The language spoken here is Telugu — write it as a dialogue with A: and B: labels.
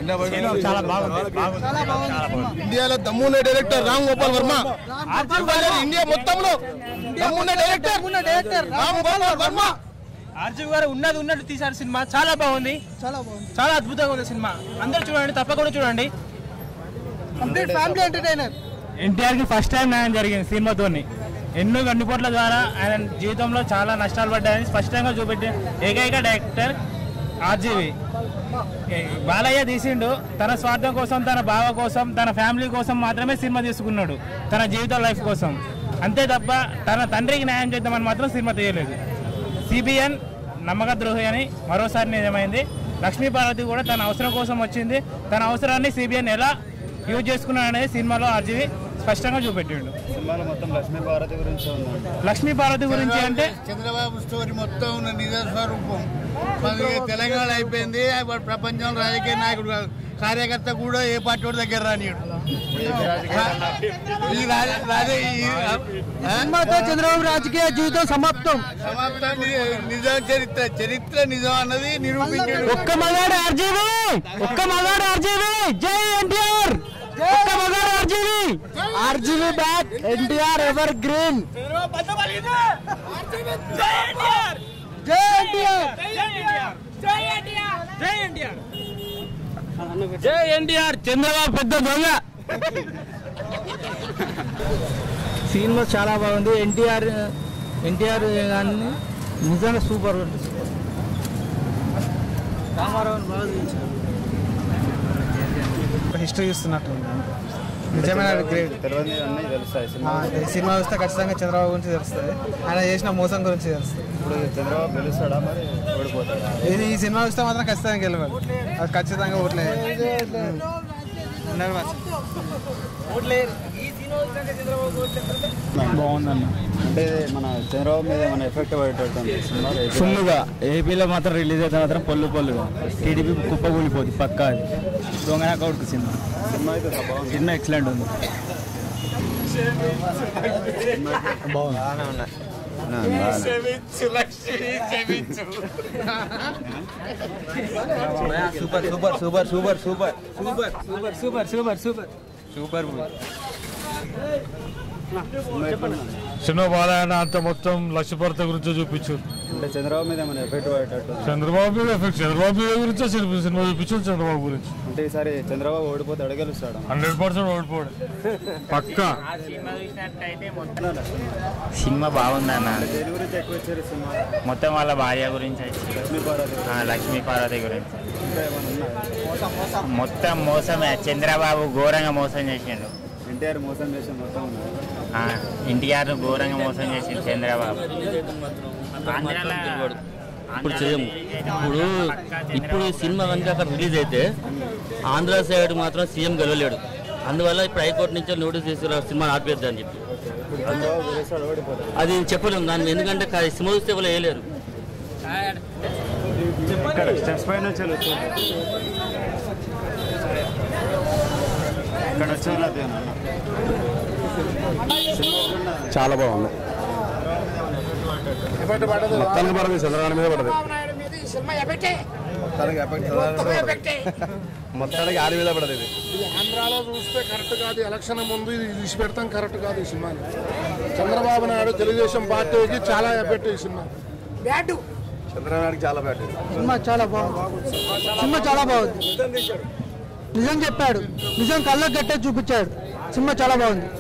A: చాలా బాగుంది బాగుంది
B: ఇండియాలో దమ్మున్న డైరెక్టర్ రామ్ గోపాల్ వర్మ ఇండియా మొత్తంలో దమ్మున్న డైరెక్టర్ రామ్ గోపాల్ వర్మ
A: ఆర్జీవి గారు ఉన్నది ఉన్నట్టు తీశారు సినిమా చాలా బాగుంది
C: చాలా బాగుంది
A: చాలా అద్భుతంగా ఉంది సినిమా అందరూ చూడండి తప్పకుండా చూడండి
C: కంప్లీట్ ఫ్యామిలీ ఎంటర్టైనర్
A: ఎన్టీఆర్ కి ఫస్ట్ టైం న్యాయం జరిగింది సినిమాతోని ఎన్నో గండిపోట్ల ద్వారా ఆయన జీవితంలో చాలా నష్టాలు పడ్డాయని స్పష్టంగా చూపెట్టిన ఏకైక డైరెక్టర్ ఆర్జీవి ఏ- బాలయ్య తీసిండు తన స్వార్థం కోసం తన బావ కోసం తన ఫ్యామిలీ కోసం మాత్రమే సినిమా తీసుకున్నాడు తన జీవిత లైఫ్ కోసం అంతే తప్ప తన తండ్రికి న్యాయం చేద్దామని మాత్రం సినిమా తీయలేదు సిబిఎన్ నమ్మక ద్రోహి అని మరోసారి నిజమైంది లక్ష్మీ పార్వతి కూడా తన అవసరం కోసం వచ్చింది తన అవసరాన్ని సిబిఎన్ ఎలా యూజ్ చేసుకున్నాడు అనేది సినిమాలో ఆర్జీవి స్పష్టంగా చూపెట్టిండు
D: సినిమాలో మొత్తం లక్ష్మీ భారతి గురించి ఉందండి
A: లక్ష్మీ పార్వతి గురించి అంటే
E: చంద్రబాబు స్టోరీ మొత్తం ఉన్న నిజ స్వరూపం మనకి తెలంగాణ అయిపోయింది ఇప్పుడు ప్రపంచంలో రాజకీయ నాయకుడు కాదు. కార్యకర్త కూడా ఏ పార్టీ వాడి దగ్గర రానియడు ఈ రాజ- రాజ- ఈ- ఆ?
C: సినిమాతో చంద్రబాబు రాజకీయ జీవితం సమాప్తం
E: సమాప్తం ని- నిజం చరిత్ర చరిత్ర నిజం అన్నది నిరూపించాడు
A: ఒక్క మగాడు ఆర్జీవి ఒక్క మగాడు ఆర్జీవి జై ఎన్టీఆర్ ఒక్క మగాడు RGV
C: RGV back NTR evergreen జై ఎన్టీఆర్
A: జై ఎన్టీఆర్ చంద్రబాబు పెద్ద దొంగ
C: సినిమా చాలా బాగుంది ఎన్టీఆర్ ఎన్టీఆర్ కానీ నిజంగా సూపర్ ఉంది రామారావు బాగా తీశారు.
F: హిస్టరీ చూస్తున్నట్టు నిజమైన గ్రేట్
D: తెలియని అన్నీ తెలుస్తాయి సినిమా
F: సినిమా చూస్తే ఖచ్చితంగా చంద్రబాబు గురించి తెలుస్తుంది ఆయన చేసిన మోసం గురించి తెలుస్తుంది
D: ఇప్పుడు చంద్రబాబు గెలుస్తాడా మరి ఓడిపోతాడా
F: ఇది ఈ సినిమా చూస్తే మాత్రం ఖచ్చితంగా గెలవాలి అది ఖచ్చితంగా ఓట్లే
A: బాగుందన్న
D: అంటే మన చంద్రబాబు మీద మన ఎఫెక్ట్ పడేటట్టుంది సినిమా
A: ఫుల్గా ఏపీలో మాత్రం రిలీజ్ అయితే మాత్రం పొల్లు పొల్లుగా టీడీపీ కుప్ప కూలిపోతుంది పక్కా అది దొంగన కౌట్కు సినిమా
D: సినిమా అయితే బాగుంది
A: సినిమా ఎక్సలెంట్ ఉంది
F: super super super super super
A: super super super super
F: super
G: cinema Balayya అంత మొత్తం లక్ష్యభర్త గురించి చూపించారు
D: అంటే చంద్రబాబు మీద మన ఎఫెక్ట్ పడేటట్టు
G: చంద్రబాబు మీద ఎఫెక్ట్ చంద్రబాబు మీద గురించే సినిమా సినిమా చూపించారు చంద్రబాబు గురించి
D: అంటే ఈసారి చంద్రబాబు ఓడిపోతే అడగలుస్తాడు
G: హండ్రెడ్ పర్సెంట్ ఓడిపోవడం పక్కా
H: సినిమా బాగుందన్న
D: దేని గురించి ఎక్కువ ఇచ్చారు సినిమా
H: మొత్తం వాళ్ళ భార్య గురించి అయితే.
D: లక్ష్మీ భారతి
H: ఆ, లక్ష్మీ పార్వతి గురించి
D: ఇంకా ఏమైనా ఉన్నాయా
H: మొత్తం మోసమే చంద్రబాబు ఘోరంగా మోసం చేసిండు
D: ఎన్టీఆర్ మోసం చేసి మొత్తం ఉన్నాయి
H: ఆ, ఎన్టీఆర్ ఘోరంగా మోసం చేసిండు చంద్రబాబు ఆంధ్రాలో
I: ఇప్పుడు చేయము ఇప్పుడు ఇప్పుడు ఈ సినిమా కనుక అక్కడ రిలీజ్ అయితే ఆంధ్ర సైడ్ మాత్రం సీఎం గెలవలేడు అందువల్ల ఇప్పుడు హైకోర్టు నుంచి నోటీస్ తీసుకురా సినిమా ఆపేద్దా అని చెప్పి
D: ఇప్పుడు చంద్రబాబు గెలుస్తాడు ఓడిపోతాడు
I: అది చెప్పలేము దాన్ని ఎందుకంటే కా- సినిమా చూస్తే వాళ్ళు వేయలేరు
D: ఇక్కడ స్టెప్స్ పైన నుంచి వెళ్ళొచ్చు ఇక్కడ వచ్చే వాళ్ళది అన్న
B: చాలా బాగుంది మొత్తానికి పడదు చంద్రబాబు మీద పడదు మొత్తానికి ఆరు మీద పడదు ఇది
J: ఆంధ్రాలో చూస్తే కరెక్ట్ కాదు ఎలక్షన్ ముందు ఇది తీసి పెడతాం కరెక్ట్ కాదు ఈ సినిమాని చంద్రబాబు నాయుడు తెలుగుదేశం పార్టీకి చాలా ఎఫెక్ట్ ఈ సినిమా
B: చంద్రబాబు నాయుడుకి చాలా బ్యాడ్
C: సినిమా చాలా బాగుంది సినిమా చాలా బాగుంది నిజం చెప్పాడు నిజం కళ్ళకు కట్టే చూపించాడు సినిమా చాలా బాగుంది